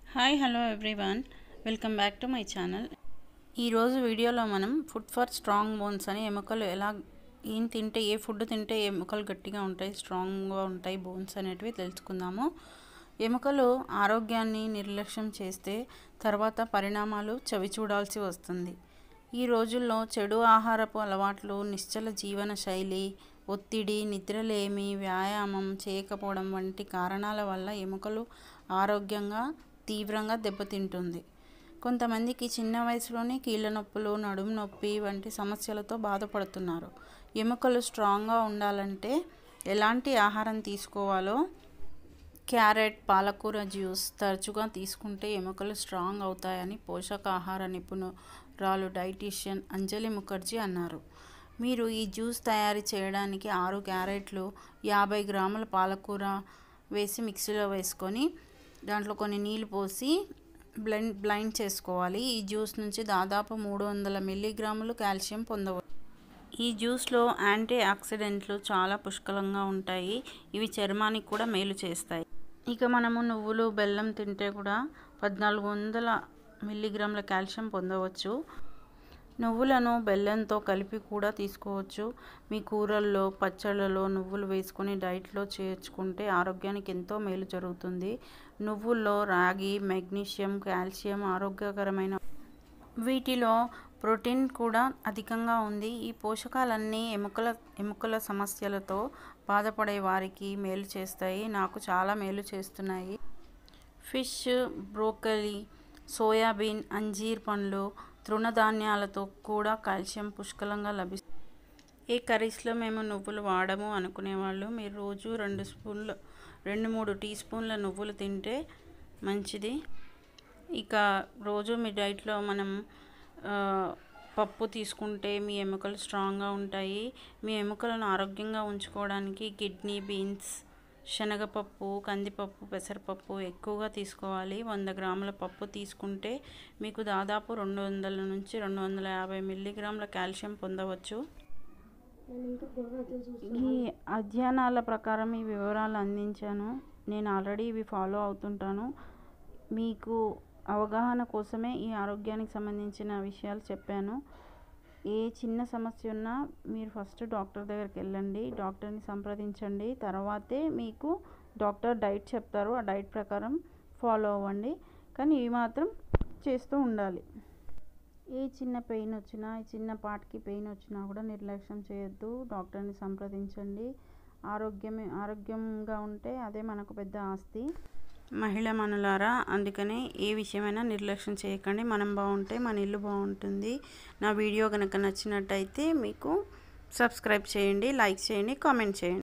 hi hello everyone welcome back to my channel ఈరోజు వీడియోలో మనం ఫుడ్ ఫర్ స్ట్రాంగ్ బోన్స్ అని ఎముకలు ఎలా ఏం తింటే ఏ ఫుడ్ తింటే ఎముకలు గట్టిగా ఉంటాయి స్ట్రాంగ్గా ఉంటాయి బోన్స్ అనేటివి తెలుసుకుందాము ఎముకలు ఆరోగ్యాన్ని నిర్లక్ష్యం చేస్తే తర్వాత పరిణామాలు చవి చూడాల్సి వస్తుంది ఈ రోజుల్లో చెడు ఆహారపు అలవాట్లు నిశ్చల జీవన శైలి ఒత్తిడి నిద్రలేమి వ్యాయామం చేయకపోవడం వంటి కారణాల వల్ల ఎముకలు ఆరోగ్యంగా తీవ్రంగా దెబ్బతింటుంది కొంతమందికి చిన్న వయసులోనే కీళ్ళ నొప్పులు నడుము నొప్పి వంటి సమస్యలతో బాధపడుతున్నారు ఎముకలు స్ట్రాంగ్గా ఉండాలంటే ఎలాంటి ఆహారం తీసుకోవాలో క్యారెట్ పాలకూర జ్యూస్ తరచుగా తీసుకుంటే ఎముకలు స్ట్రాంగ్ అవుతాయని పోషకాహార నిపుణురాలు డైటీషియన్ అంజలి ముఖర్జీ అన్నారు మీరు ఈ జ్యూస్ తయారు చేయడానికి ఆరు క్యారెట్లు యాభై గ్రాముల పాలకూర వేసి మిక్సీలో వేసుకొని దాంట్లో కొన్ని నీళ్ళు పోసి బ్లెండ్ బ్లైండ్ చేసుకోవాలి ఈ జ్యూస్ నుంచి దాదాపు మూడు వందల మిల్లీగ్రాములు కాల్షియం పొందవచ్చు ఈ జ్యూస్లో యాంటీ ఆక్సిడెంట్లు చాలా పుష్కలంగా ఉంటాయి ఇవి చర్మానికి కూడా మేలు చేస్తాయి ఇక మనము నువ్వులు బెల్లం తింటే కూడా పద్నాలుగు వందల మిల్లీగ్రాముల కాల్షియం పొందవచ్చు నువ్వులను బెల్లంతో కలిపి కూడా తీసుకోవచ్చు మీ కూరల్లో పచ్చళ్ళలో నువ్వులు వేసుకొని డైట్లో చేర్చుకుంటే ఆరోగ్యానికి ఎంతో మేలు జరుగుతుంది నువ్వుల్లో రాగి మెగ్నీషియం కాల్షియం ఆరోగ్యకరమైన వీటిలో ప్రోటీన్ కూడా అధికంగా ఉంది ఈ పోషకాలన్నీ ఎముకల ఎముకల సమస్యలతో బాధపడే వారికి మేలు చేస్తాయి నాకు చాలా మేలు చేస్తున్నాయి ఫిష్ బ్రోకలీ సోయాబీన్ అంజీర్ పండ్లు తృణధాన్యాలతో కూడా కాల్షియం పుష్కలంగా లభిస్తుంది ఏ కర్రీస్లో మేము నువ్వులు వాడము అనుకునేవాళ్ళు మీరు రోజు రెండు స్పూన్లు రెండు మూడు టీ స్పూన్ల నువ్వులు తింటే మంచిది ఇక రోజు మీ డైట్లో మనం పప్పు తీసుకుంటే మీ ఎముకలు స్ట్రాంగ్గా ఉంటాయి మీ ఎముకలను ఆరోగ్యంగా ఉంచుకోవడానికి కిడ్నీ బీన్స్ శనగపప్పు కందిపప్పు పెసరపప్పు ఎక్కువగా తీసుకోవాలి వంద గ్రాముల పప్పు తీసుకుంటే మీకు దాదాపు రెండు వందల నుంచి రెండు వందల యాభై మిల్లీగ్రాముల కాల్షియం పొందవచ్చు ఈ అధ్యయనాల ప్రకారం ఈ వివరాలు అందించాను నేను ఆల్రెడీ ఇవి ఫాలో అవుతుంటాను మీకు అవగాహన కోసమే ఈ ఆరోగ్యానికి సంబంధించిన విషయాలు చెప్పాను ఏ చిన్న సమస్య ఉన్నా మీరు ఫస్ట్ డాక్టర్ దగ్గరికి వెళ్ళండి డాక్టర్ని సంప్రదించండి తర్వాతే మీకు డాక్టర్ డైట్ చెప్తారు ఆ డైట్ ప్రకారం ఫాలో అవ్వండి కానీ ఇవి మాత్రం చేస్తూ ఉండాలి ఏ చిన్న పెయిన్ వచ్చినా ఏ చిన్న పాటికి పెయిన్ వచ్చినా కూడా నిర్లక్ష్యం చేయొద్దు డాక్టర్ని సంప్రదించండి ఆరోగ్యమే ఆరోగ్యంగా ఉంటే అదే మనకు పెద్ద ఆస్తి మహిళ మనులారా అందుకనే ఏ విషయమైనా నిర్లక్ష్యం చేయకండి మనం బాగుంటే మన ఇల్లు బాగుంటుంది నా వీడియో కనుక నచ్చినట్టయితే మీకు సబ్స్క్రైబ్ చేయండి లైక్ చేయండి కామెంట్ చేయండి